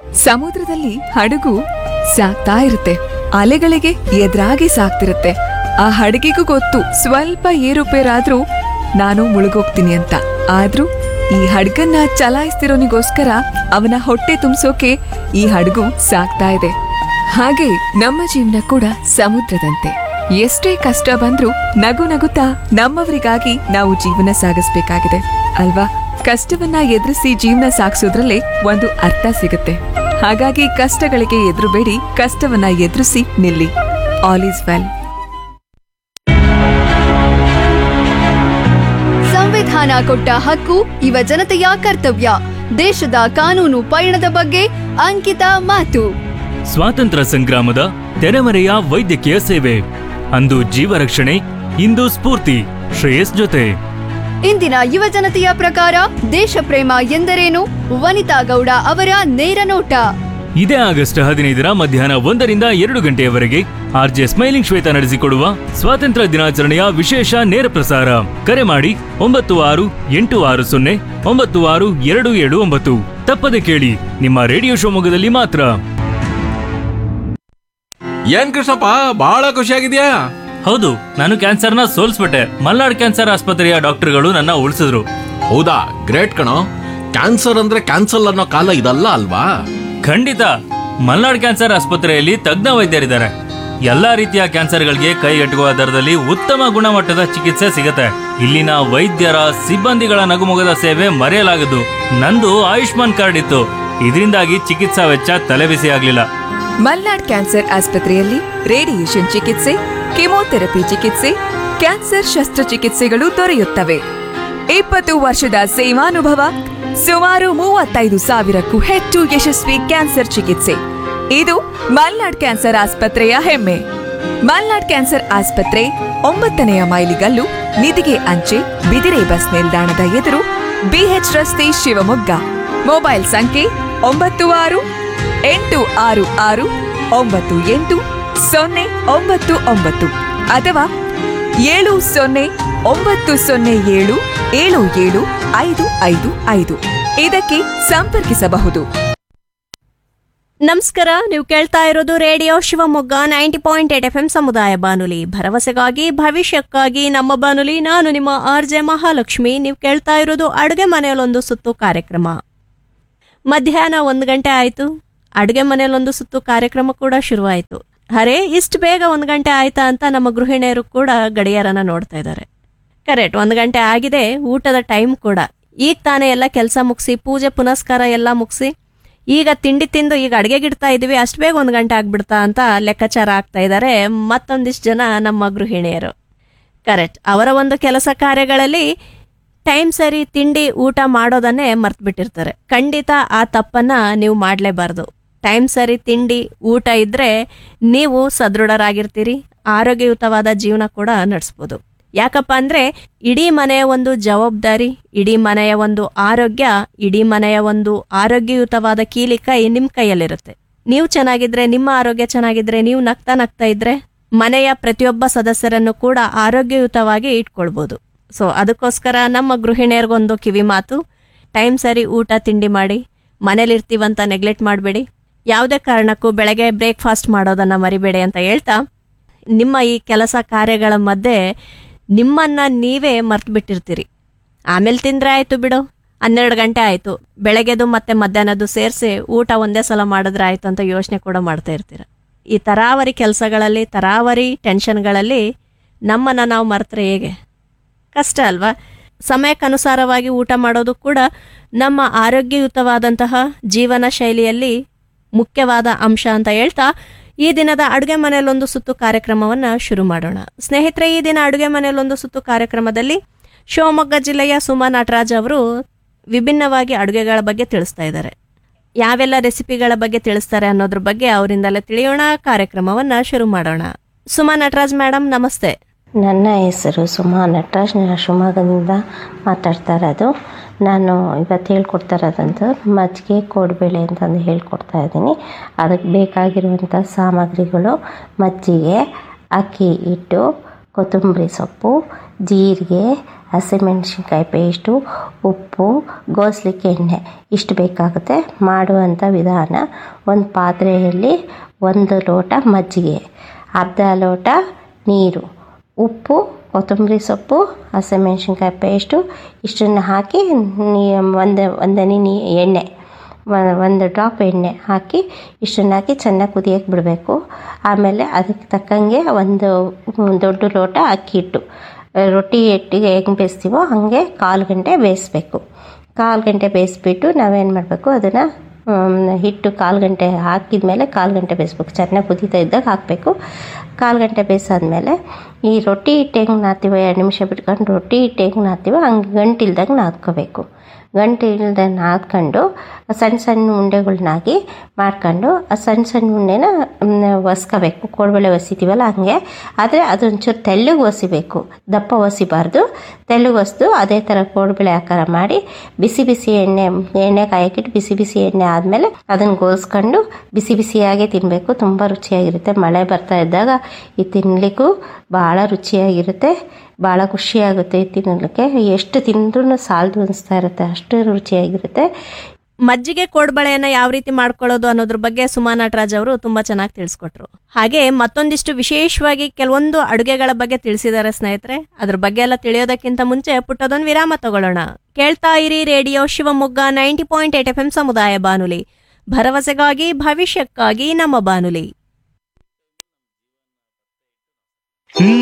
ಸಮುದ್ರದಲ್ಲಿ ಹಡಗು ಸಾಗ್ತಾ ಇರುತ್ತೆ ಅಲೆಗಳಿಗೆ ಎದುರಾಗಿ ಸಾಗ್ತಿರುತ್ತೆ ಆ ಹಡಗಿಗೂ ಗೊತ್ತು ಸ್ವಲ್ಪ ಏರುಪೇರಾದ್ರೂ ನಾನು ಮುಳುಗೋಗ್ತೀನಿ ಅಂತ ಆದ್ರೂ ಈ ಹಡಗನ್ನ ಚಲಾಯಿಸ್ತಿರೋನಿಗೋಸ್ಕರ ಅವನ ಹೊಟ್ಟೆ ತುಂಬಿಸೋಕೆ ಈ ಹಡಗು ಸಾಗ್ತಾ ಇದೆ ಹಾಗೆ ನಮ್ಮ ಜೀವನ ಕೂಡ ಸಮುದ್ರದಂತೆ ಎಷ್ಟೇ ಕಷ್ಟ ಬಂದ್ರೂ ನಗು ನಗುತ್ತಾ ನಮ್ಮವರಿಗಾಗಿ ನಾವು ಜೀವನ ಸಾಗಿಸ್ಬೇಕಾಗಿದೆ ಅಲ್ವಾ ಕಷ್ಟವನ್ನ ಎದುರಿಸಿ ಜೀವನ ಸಾಗಿಸೋದ್ರಲ್ಲೇ ಒಂದು ಅರ್ಥ ಸಿಗುತ್ತೆ ಹಾಗಾಗಿ ಕಷ್ಟಗಳಿಗೆ ಎದುರುಬೇಡಿ ಕಷ್ಟವನ್ನ ಎದುರಿಸಿ ನಿಲ್ಲಿ ಆಲ್ ಈಸ್ ವೆಲ್ ಸಂವಿಧಾನ ಕೊಟ್ಟ ಹಕ್ಕು ಯುವ ಜನತೆಯ ಕರ್ತವ್ಯ ದೇಶದ ಕಾನೂನು ಪಯಣದ ಬಗ್ಗೆ ಅಂಕಿತ ಮಾತು ಸ್ವಾತಂತ್ರ್ಯ ಸಂಗ್ರಾಮದ ತೆರೆಮರೆಯ ವೈದ್ಯಕೀಯ ಸೇವೆ ಅಂದು ಜೀವ ರಕ್ಷಣೆ ಇಂದು ಸ್ಫೂರ್ತಿ ಶ್ರೇಯಸ್ ಜೊತೆ ಇಂದಿನ ಯುವ ಜನತೆಯ ಪ್ರಕಾರ ದೇಶ ಪ್ರೇಮ ಎಂದರೇನು ವನಿತಾ ಗೌಡ ಅವರ ನೇರ ನೋಟ ಇದೇ ಆಗಸ್ಟ್ ಹದಿನೈದರ ಮಧ್ಯಾಹ್ನ ಒಂದರಿಂದ ಎರಡು ಗಂಟೆಯವರೆಗೆ ಆರ್ಜೆ ಸ್ಮೈಲಿಂಗ್ ಶ್ವೇತ ನಡೆಸಿಕೊಡುವ ಸ್ವಾತಂತ್ರ್ಯ ದಿನಾಚರಣೆಯ ವಿಶೇಷ ನೇರ ಪ್ರಸಾರ ಕರೆ ಮಾಡಿ ಒಂಬತ್ತು ಆರು ಎಂಟು ಆರು ಸೊನ್ನೆ ಒಂಬತ್ತು ಆರು ಎರಡು ಏಳು ಒಂಬತ್ತು ತಪ್ಪದೆ ಕೇಳಿ ನಿಮ್ಮ ರೇಡಿಯೋ ಶಿವಮೊಗ್ಗದಲ್ಲಿ ಮಾತ್ರ ಏನ್ ಕೃಷ್ಣಪ್ಪ ಬಹಳ ಖುಷಿಯಾಗಿದ್ಯಾ ಹೌದು ನಾನು ಕ್ಯಾನ್ಸರ್ನ ಸೋಲ್ಸ್ಬಿಟ್ಟೆ ಮಲ್ನಾಡ್ ಕ್ಯಾನ್ಸರ್ ಆಸ್ಪತ್ರೆಯ ಡಾಕ್ಟರ್ಗಳು ನನ್ನ ಉಳಿಸಿದ್ರು ಹೌದಾ ಗ್ರೇಟ್ ಕಣೋ ಕ್ಯಾನ್ಸರ್ ಅಂದ್ರೆ ಕ್ಯಾನ್ಸಲ್ ಅನ್ನೋ ಕಾಲ ಇದಲ್ಲ ಅಲ್ವಾ ಖಂಡಿತ ಮಲ್ನಾಡ್ ಕ್ಯಾನ್ಸರ್ ಆಸ್ಪತ್ರೆಯಲ್ಲಿ ತಜ್ಞ ವೈದ್ಯರಿದ್ದಾರೆ ಎಲ್ಲಾ ರೀತಿಯ ಕ್ಯಾನ್ಸರ್ಗಳಿಗೆ ಕೈಗೆಟುಕುವ ದರದಲ್ಲಿ ಉತ್ತಮ ಗುಣಮಟ್ಟದ ಚಿಕಿತ್ಸೆ ಸಿಗುತ್ತೆ ಇಲ್ಲಿನ ವೈದ್ಯರ ಸಿಬ್ಬಂದಿಗಳ ನಗುಮೊಗದ ಸೇವೆ ಮರೆಯಲಾಗದು ನಂದು ಆಯುಷ್ಮಾನ್ ಕಾರ್ಡ್ ಇತ್ತು ಇದರಿಂದಾಗಿ ಚಿಕಿತ್ಸಾ ವೆಚ್ಚ ತಲೆಬಿಸಿ ಆಗ್ಲಿಲ್ಲ ಮಲ್ನಾಡ್ ಕ್ಯಾನ್ಸರ್ ಆಸ್ಪತ್ರೆಯಲ್ಲಿ ರೇಡಿಯೇಷನ್ ಚಿಕಿತ್ಸೆ ಕೆಮೊಥೆರಪಿ ಚಿಕಿತ್ಸೆ ಕ್ಯಾನ್ಸರ್ ಶಸ್ತ್ರಚಿಕಿತ್ಸೆಗಳು ದೊರೆಯುತ್ತವೆ ಇಪ್ಪತ್ತು ವರ್ಷದ ಸೇವಾನುಭವ ಸುಮಾರು ಮೂವತ್ತೈದು ಸಾವಿರಕ್ಕೂ ಹೆಚ್ಚು ಯಶಸ್ವಿ ಕ್ಯಾನ್ಸರ್ ಚಿಕಿತ್ಸೆ ಇದು ಮಲ್ನಾಡ್ ಕ್ಯಾನ್ಸರ್ ಆಸ್ಪತ್ರೆಯ ಹೆಮ್ಮೆ ಮಲ್ನಾಡ್ ಕ್ಯಾನ್ಸರ್ ಆಸ್ಪತ್ರೆ ಒಂಬತ್ತನೆಯ ಮೈಲಿಗಲ್ಲು ನಿಧಿಗೆ ಅಂಚೆ ಬಿದಿರೆ ಬಸ್ ನಿಲ್ದಾಣದ ಎದುರು ಬಿಎಚ್ ರಸ್ತೆ ಶಿವಮೊಗ್ಗ ಮೊಬೈಲ್ ಸಂಖ್ಯೆ ಒಂಬತ್ತು ಆರು ಎಂಟು ಆರು ಆರು ಒಂಬತ್ತು ಎಂಟು ಸೊನ್ನೆ ಒಂಬತ್ತು ಒಂಬತ್ತು ಅಥವಾ ಏಳು ಸೊನ್ನೆ ಒಂಬತ್ತು ಸೊನ್ನೆ ಏಳು ಏಳು ಏಳು ಐದು ಐದು ಐದು ಇದಕ್ಕೆ ಸಂಪರ್ಕಿಸಬಹುದು ನಮಸ್ಕಾರ ನೀವು ಕೇಳ್ತಾ ಇರೋದು radio Shivamogga ninety point eight F M ಸಮುದಾಯ ಬಾನುಲಿ ಭರವಸೆಗಾಗಿ ಭವಿಷ್ಯಕ್ಕಾಗಿ ನಮ್ಮ ಬಾನುಲಿ ನಾನು ನಿಮ್ಮ ಆರ್ ಜೆ ಮಹಾಲಕ್ಷ್ಮಿ ನೀವು ಕೇಳ್ತಾ ಇರೋದು ಅಡುಗೆ ಮನೆಯಲ್ಲೊಂದು ಸುತ್ತು ಕಾರ್ಯಕ್ರಮ ಮಧ್ಯಾಹ್ನ ಒಂದು ಗಂಟೆ ಆಯಿತು ಅಡುಗೆ ಮನೆಯಲ್ಲೊಂದು ಸುತ್ತು ಕಾರ್ಯಕ್ರಮ ಕೂಡ ಶುರುವಾಯಿತು ಅರೆ ಇಷ್ಟು ಬೇಗ ಒಂದು ಗಂಟೆ ಆಯ್ತಾ ಅಂತ ನಮ್ಮ ಗೃಹಿಣಿಯರು ಕೂಡ ಗಡಿಯಾರನ ನೋಡ್ತಾ ಇದ್ದಾರೆ ಕರೆಕ್ಟ್ ಒಂದು ಗಂಟೆ ಆಗಿದೆ ಊಟದ ಟೈಮ್ ಕೂಡ ಈಗ ತಾನೇ ಎಲ್ಲ ಕೆಲಸ ಮುಗಿಸಿ ಪೂಜೆ ಪುನಸ್ಕಾರ ಎಲ್ಲ ಮುಗಿಸಿ ಈಗ ತಿಂಡಿ ತಿಂದು ಈಗ ಅಡುಗೆಗಿಡ್ತಾ ಇದೀವಿ ಅಷ್ಟು ಬೇಗ ಒಂದು ಗಂಟೆ ಆಗ್ಬಿಡ್ತಾ ಅಂತ ಲೆಕ್ಕಾಚಾರ ಆಗ್ತಾ ಇದ್ದಾರೆ ಮತ್ತೊಂದಿಷ್ಟು ಜನ ನಮ್ಮ ಗೃಹಿಣಿಯರು ಕರೆಕ್ಟ್ ಅವರ ಒಂದು ಕೆಲಸ ಕಾರ್ಯಗಳಲ್ಲಿ ಟೈಮ್ ಸರಿ ತಿಂಡಿ ಊಟ ಮಾಡೋದನ್ನೇ ಮರ್ತ್ಬಿಟ್ಟಿರ್ತಾರೆ ಖಂಡಿತ ಆ ತಪ್ಪನ್ನ ನೀವು ಮಾಡಲೇಬಾರ್ದು ಟೈಮ್ ಸರಿ ತಿಂಡಿ ಊಟ ಇದ್ರೆ ನೀವು ಸದೃಢರಾಗಿರ್ತೀರಿ ಆರೋಗ್ಯಯುತವಾದ ಜೀವನ ಕೂಡ ನಡೆಸ್ಬೋದು ಯಾಕಪ್ಪ ಅಂದ್ರೆ ಇಡೀ ಮನೆಯ ಒಂದು ಜವಾಬ್ದಾರಿ ಇಡೀ ಮನೆಯ ಒಂದು ಆರೋಗ್ಯ ಇಡೀ ಮನೆಯ ಒಂದು ಆರೋಗ್ಯಯುತವಾದ ಕೀಲಿಕೈ ನಿಮ್ಮ ಕೈಯಲ್ಲಿರುತ್ತೆ ನೀವು ಚೆನ್ನಾಗಿದ್ರೆ ನಿಮ್ಮ ಆರೋಗ್ಯ ಚೆನ್ನಾಗಿದ್ರೆ ನೀವು ನಗ್ತಾ ನಗ್ತಾ ಇದ್ರೆ ಮನೆಯ ಪ್ರತಿಯೊಬ್ಬ ಸದಸ್ಯರನ್ನು ಕೂಡ ಆರೋಗ್ಯಯುತವಾಗಿ ಇಟ್ಕೊಳ್ಬೋದು ಸೊ ಅದಕ್ಕೋಸ್ಕರ ನಮ್ಮ ಗೃಹಿಣಿಯರಿಗೊಂದು ಕಿವಿ ಮಾತು ಟೈಮ್ ಸರಿ ಊಟ ತಿಂಡಿ ಮಾಡಿ ಮನೇಲಿರ್ತೀವಂತ ನೆಗ್ಲೆಕ್ಟ್ ಮಾಡಬೇಡಿ ಯಾವುದೇ ಕಾರಣಕ್ಕೂ ಬೆಳಗ್ಗೆ ಬ್ರೇಕ್ಫಾಸ್ಟ್ ಮಾಡೋದನ್ನ ಮರಿಬೇಡಿ ಅಂತ ಹೇಳ್ತಾ ನಿಮ್ಮ ಈ ಕೆಲಸ ಕಾರ್ಯಗಳ ಮಧ್ಯೆ ನಿಮ್ಮನ್ನ ನೀವೇ ಮರ್ತು ಬಿಟ್ಟಿರ್ತೀರಿ ಆಮೇಲೆ ತಿಂದ್ರೆ ಆಯ್ತು ಬಿಡು ಹನ್ನೆರಡು ಗಂಟೆ ಆಯ್ತು ಬೆಳಗ್ಗೆದು ಮತ್ತೆ ಮಧ್ಯಾಹ್ನದ್ದು ಸೇರಿಸಿ ಊಟ ಒಂದೇ ಸಲ ಮಾಡಿದ್ರೆ ಆಯ್ತು ಅಂತ ಯೋಚನೆ ಕೂಡ ಮಾಡ್ತಾ ಇರ್ತೀರ ಈ ತರಾವರಿ ಕೆಲಸಗಳಲ್ಲಿ ತರಾವರಿ ಟೆನ್ಷನ್ಗಳಲ್ಲಿ ನಮ್ಮನ್ನ ನಾವು ಮರೆತರೆ ಹೇಗೆ ಕಷ್ಟ ಅಲ್ವಾ ಸಮಯಕ್ಕನುಸಾರವಾಗಿ ಊಟ ಮಾಡೋದು ಕೂಡ ನಮ್ಮ ಆರೋಗ್ಯಯುತವಾದಂತಹ ಜೀವನ ಶೈಲಿಯಲ್ಲಿ ಮುಖ್ಯವಾದ ಅಂಶ ಅಂತ ಹೇಳ್ತಾ ಈ ದಿನದ ಅಡುಗೆ ಮನೆಯಲ್ಲೊಂದು ಸುತ್ತು ಕಾರ್ಯಕ್ರಮವನ್ನ ಶುರು ಮಾಡೋಣ ಸ್ನೇಹಿತರೆ ಈ ದಿನ ಅಡುಗೆ ಮನೆಯಲ್ಲೊಂದು ಸುತ್ತು ಕಾರ್ಯಕ್ರಮದಲ್ಲಿ ಶಿವಮೊಗ್ಗ ಜಿಲ್ಲೆಯ ಸುಮಾ ನಟರಾಜ್ ಅವರು ವಿಭಿನ್ನವಾಗಿ ಅಡುಗೆಗಳ ಬಗ್ಗೆ ತಿಳಿಸ್ತಾ ಇದ್ದಾರೆ ಯಾವೆಲ್ಲ ರೆಸಿಪಿಗಳ ಬಗ್ಗೆ ತಿಳಿಸ್ತಾರೆ ಅನ್ನೋದ್ರ ಬಗ್ಗೆ ಅವರಿಂದಲೇ ತಿಳಿಯೋಣ ಕಾರ್ಯಕ್ರಮವನ್ನ ಶುರು ಮಾಡೋಣ ಸುಮಾ ನಟರಾಜ್ ಮೇಡಮ್ ನಮಸ್ತೆ ನನ್ನ ಹೆಸರು ಸುಮಾ ನಟರಾಜ್ ನಾನು ಶಿವಮೊಗ್ಗದಿಂದ ಮಾತಾಡ್ತಾ ಇರೋದು ನಾನು ಇವತ್ತು ಹೇಳ್ಕೊಡ್ತಾ ಇರೋದಂತೂ ಮಜ್ಜಿಗೆ ಕೋಡ್ಬೇಳೆ ಅಂತಂದು ಹೇಳ್ಕೊಡ್ತಾ ಇದ್ದೀನಿ ಅದಕ್ಕೆ ಬೇಕಾಗಿರುವಂಥ ಸಾಮಗ್ರಿಗಳು ಮಜ್ಜಿಗೆ ಅಕ್ಕಿ ಹಿಟ್ಟು ಕೊತ್ತಂಬರಿ ಸೊಪ್ಪು ಜೀರಿಗೆ ಹಸಿಮೆಣಸಿನ್ಕಾಯಿ ಪೇಸ್ಟು ಉಪ್ಪು ಗೋಸ್ಲಿಕ್ಕೆ ಎಣ್ಣೆ ಇಷ್ಟು ಬೇಕಾಗುತ್ತೆ ಮಾಡುವಂಥ ವಿಧಾನ ಒಂದು ಪಾತ್ರೆಯಲ್ಲಿ ಒಂದು ಲೋಟ ಮಜ್ಜಿಗೆ ಅರ್ಧ ಲೋಟ ನೀರು ಉಪ್ಪು ಕೊತ್ತಂಬರಿ ಸೊಪ್ಪು ಹಸಿಮೆಣ್ಸಿನ್ಕಾಯಿ ಪೇಸ್ಟು ಇಷ್ಟನ್ನು ಹಾಕಿ ನೀ ಒಂದು ಒಂದನಿ ನೀ ಎಣ್ಣೆ ಒ- ಒಂದು ಡ್ರಾಪ್ ಎಣ್ಣೆ ಹಾಕಿ ಇಷ್ಟನ್ನು ಹಾಕಿ ಚೆನ್ನಾಗಿ ಕುದಿಯೋಕ್ಕೆ ಬಿಡಬೇಕು ಆಮೇಲೆ ಅದಕ್ಕೆ ತಕ್ಕಂಗೆ ಒಂದು ದೊಡ್ಡ ಲೋಟ ಅಕ್ಕಿ ಹಿಟ್ಟು ರೊಟ್ಟಿ ಹಿಟ್ಟಿಗೆ ಹೆಂಗೆ ಬೇಯಿಸ್ತೀವೋ ಹಾಗೆ ಕಾಲು ಗಂಟೆ ಬೇಯಿಸ್ಬೇಕು ಕಾಲು ಗಂಟೆ ಬೇಯಿಸ್ಬಿಟ್ಟು ನಾವೇನು ಮಾಡಬೇಕು ಅದನ್ನು ಹಿಟ್ಟು ಕಾಲು ಗಂಟೆ ಹಾಕಿದ ಮೇಲೆ ಕಾಲು ಗಂಟೆ ಬೇಯಿಸ್ಬೇಕು ಚೆನ್ನಾಗಿ ಕುದೀತಾ ಇದ್ದಾಗ ಹಾಕಬೇಕು ಕಾಲು ಗಂಟೆ ಬೇಯಿಸಾದ್ಮೇಲೆ ಈ ರೊಟ್ಟಿ ಹಿಟ್ಟು ಹೆಂಗೆ ನಾದ್ತೀವೋ ಎರಡು ನಿಮಿಷ ಬಿಟ್ಕೊಂಡು ರೊಟ್ಟಿ ಹಿಟ್ಟು ಹೆಂಗೆ ನಾದ್ತೀವೋ ಹಂಗೆ ಗಂಟಿಲ್ದಂಗೆ ನಾದ್ಕೋಬೇಕು ಗಂಟು ಇಲ್ಲದೆ ನಾದ್ಕೊಂಡು ಸಣ್ಣ ಸಣ್ಣ ಉಂಡೆಗಳ್ನಾಗಿ ಮಾಡ್ಕೊಂಡು ಆ ಸಣ್ಣ ಸಣ್ಣ ಉಂಡೆನ ಒಸ್ಕೋಬೇಕು ಕೋಡ್ಬಳೆ ಒಸಿತೀವಲ್ಲ ಹಂಗೆ ಆದರೆ ಅದೊಂಚೂರು ತೆಳ್ಳಗೆ ಒಸಿಬೇಕು ದಪ್ಪ ಒಸಿಬಾರ್ದು ತೆಳ್ಳಗೆ ಒಸ್ದು ಅದೇ ಥರ ಕೋಡ್ಬಳೆ ಆಕಾರ ಮಾಡಿ ಬಿಸಿ ಬಿಸಿ ಎಣ್ಣೆ ಎಣ್ಣೆ ಕಾಯಕ್ಕಿಟ್ಟು ಬಿಸಿ ಬಿಸಿ ಎಣ್ಣೆ ಆದಮೇಲೆ ಅದನ್ನು ಗೋಲ್ಸ್ಕೊಂಡು ಬಿಸಿ ಬಿಸಿಯಾಗೇ ತಿನ್ನಬೇಕು ತುಂಬ ರುಚಿಯಾಗಿರುತ್ತೆ ಮಳೆ ಬರ್ತಾ ಇದ್ದಾಗ ಇದು ತಿನ್ನಲಿಕ್ಕೂ ಭಾಳ ರುಚಿಯಾಗಿರುತ್ತೆ ಭಾಳ ಖುಷಿಯಾಗುತ್ತೆ ಇದು ತಿನ್ನಲಿಕ್ಕೆ ಎಷ್ಟು ತಿಂದ್ರೂ ಸಾಲದು ಅನಿಸ್ತಾ ಇರುತ್ತೆ ಅಷ್ಟು ರುಚಿಯಾಗಿರುತ್ತೆ ಮಜ್ಜಿಗೆ ಕೋಡ್ಬಳೆಯನ್ನ ಯಾವ ರೀತಿ ಮಾಡ್ಕೊಳ್ಳೋದು ಅನ್ನೋದ್ರ ಬಗ್ಗೆ ಸುಮಾ ನಟರಾಜ್ ಅವರು ತುಂಬಾ ಚೆನ್ನಾಗಿ ತಿಳಿಸ್ಕೊಟ್ರು ಹಾಗೆ ಮತ್ತೊಂದಿಷ್ಟು ವಿಶೇಷವಾಗಿ ಕೆಲವೊಂದು ಅಡುಗೆಗಳ ಬಗ್ಗೆ ತಿಳಿಸಿದ್ದಾರೆ ಸ್ನೇಹಿತರೆ ಅದ್ರ ಬಗ್ಗೆ ಎಲ್ಲ ತಿಳಿಯೋದಕ್ಕಿಂತ ಮುಂಚೆ ಪುಟ್ಟದೊಂದು ವಿರಾಮ ತಗೊಳ್ಳೋಣ ಕೇಳ್ತಾ ಇರಿ radio Shivamogga ninety point eight F M ಸಮುದಾಯ ಬಾನುಲಿ ಭರವಸೆಗಾಗಿ ಭವಿಷ್ಯಕ್ಕಾಗಿ ನಮ್ಮ ಬಾನುಲಿ